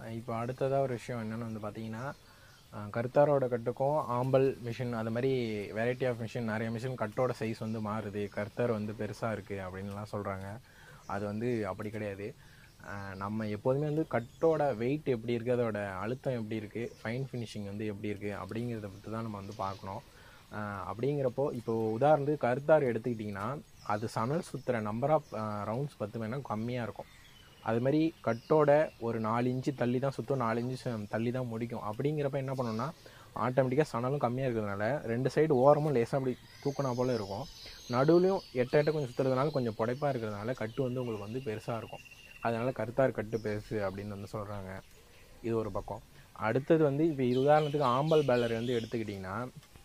இப்போ அடுத்ததாக ஒரு விஷயம் என்னென்னு வந்து பார்த்தீங்கன்னா அஹ், கர்த்தாரோட கட்டுக்கும் ஆம்பல் மிஷின் அது மாதிரி வெரைட்டி ஆஃப் மிஷின் நிறைய மிஷின் கட்டோட சைஸ் வந்து மாறுது கர்த்தர் வந்து பெருசாக இருக்குது அப்படின்லாம் சொல்கிறாங்க அது வந்து அப்படி கிடையாது அஹ், நம்ம எப்போதுமே வந்து கட்டோட வெயிட் எப்படி இருக்குது அதோட அழுத்தம் எப்படி இருக்குது ஃபைன் ஃபினிஷிங் வந்து எப்படி இருக்குது அப்படிங்கிறத பற்றி தான் நம்ம வந்து பார்க்கணும் அஹ், அப்படிங்கிறப்போ இப்போ உதாரணத்துக்கு கருத்தார் எடுத்துக்கிட்டிங்கன்னா அது சணல் சுற்றுற நம்பர் ஆஃப் ரவுண்ட்ஸ் பார்த்திங்கன்னா கம்மியாக இருக்கும் அது மாதிரி கட்டோட ஒரு நாலு இன்ச்சு தள்ளி தான் சுற்றும் நாலு இன்ச்சு ச- தள்ளி தான் முடிக்கும் அப்படிங்கிறப்ப என்ன பண்ணணும்னா ஆட்டோமேட்டிக்காக சணலும் கம்மியாக இருக்கிறதுனால ரெண்டு சைடு ஓரமும் லேசாக அப்படி தூக்கினா போல் இருக்கும் நடுவுலையும் எட்ட எட்ட கொஞ்சம் சுற்றுறதுனால கொஞ்சம் புடைப்பாக இருக்கிறதுனால கட்டு வந்து உங்களுக்கு வந்து பெருசாக இருக்கும் அதனால் கருத்தார் கட்டு பெருசு அப்படின்னு வந்து சொல்கிறாங்க இது ஒரு பக்கம் அடுத்தது வந்து இப்போ இது உதாரணத்துக்கு ஆம்பல் பேலர் வந்து எடுத்துக்கிட்டிங்கன்னா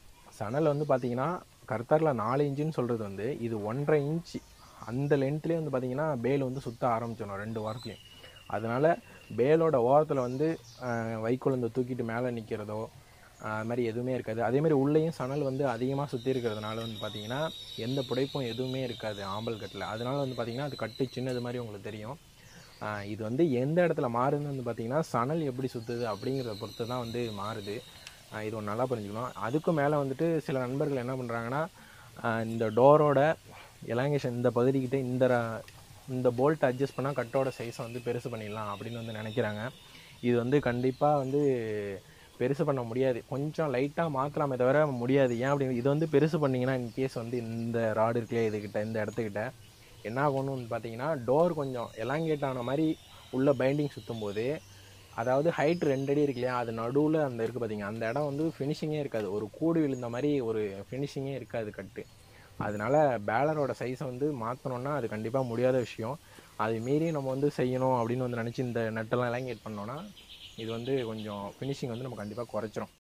சணல் வந்து பார்த்தீங்கன்னா கர்த்தரில் நாலு இன்ச்சுன்னு சொல்கிறது வந்து இது ஒன்றரை இன்ச்சு அந்த லென்த்லேயே வந்து பார்த்தீங்கன்னா பேல் வந்து சுற்ற ஆரம்பிச்சிடும் ரெண்டு வாரத்துலையும் அதனால் பேலோட ஓரத்தில் வந்து ஆஹ், வைக்கோல் இந்த தூக்கிட்டு மேலே நிற்கிறதோ அது மாதிரி எதுவுமே இருக்காது அதே மாதிரி உள்ளேயும் சணல் வந்து அதிகமாக சுற்றி இருக்கிறதுனால வந்து பார்த்தீங்கன்னா எந்த புடைப்பும் எதுவுமே இருக்காது ஆம்பல் கட்டில் அதனால வந்து பார்த்தீங்கன்னா அது கட்டு சின்னது மாதிரி உங்களுக்கு தெரியும் ஆஹ், இது வந்து எந்த இடத்துல மாறுதுன்னு வந்து பார்த்தீங்கன்னா சணல் எப்படி சுற்றுது அப்படிங்கிறத பொறுத்து தான் வந்து மாறுது ஆஹ் இது ஒன்று நல்லா புரிஞ்சுக்கணும் அதுக்கும் மேலே வந்துட்டு சில நண்பர்கள் என்ன பண்ணுறாங்கன்னா இந்த டோரோட எலாங்கேஷன் இந்த பகுதிக்கிட்ட இந்த ர- இந்த போல்ட் அட்ஜஸ்ட் பண்ணால் கட்டோட சைஸை வந்து பெருசு பண்ணிடலாம் அப்படின்னு வந்து நினைக்கிறாங்க இது வந்து கண்டிப்பாக வந்து பெருசு பண்ண முடியாது கொஞ்சம் லைட்டாக மாற்றலாமே தவிர முடியாது ஏன் அப்படி இது வந்து பெருசு பண்ணிங்கன்னா இன் கேஸ் வந்து இந்த ராடு இருக்குல்லையே இதுக்கிட்ட இந்த இடத்துக்கிட்ட என்ன ஆகும்னு வந்து பார்த்தீங்கன்னா டோர் கொஞ்சம் எலாங்கேட் ஆன மாதிரி உள்ள பைண்டிங் சுற்றும் போது அதாவது ஹைட் ரெண்டு அடி இருக்கு இல்லையா அது நடுவில் அந்த இருக்குது பார்த்தீங்க அந்த இடம் வந்து ஃபினிஷிங்கே இருக்காது ஒரு கூடு விழுந்த மாதிரி ஒரு ஃபினிஷிங்கே இருக்காது கட்டு அதனால பேலரோட சைஸை வந்து மாற்றணுன்னா அது கண்டிப்பாக முடியாத விஷயம் அது மீறி நம்ம வந்து செய்யணும் அப்படின்னு வந்து நினச்சி இந்த நட்டெல்லாம் எலாங்கேட் பண்ணோன்னா இது வந்து கொஞ்சம் ஃபினிஷிங் வந்து நம்ம கண்டிப்பாக குறைச்சிரும்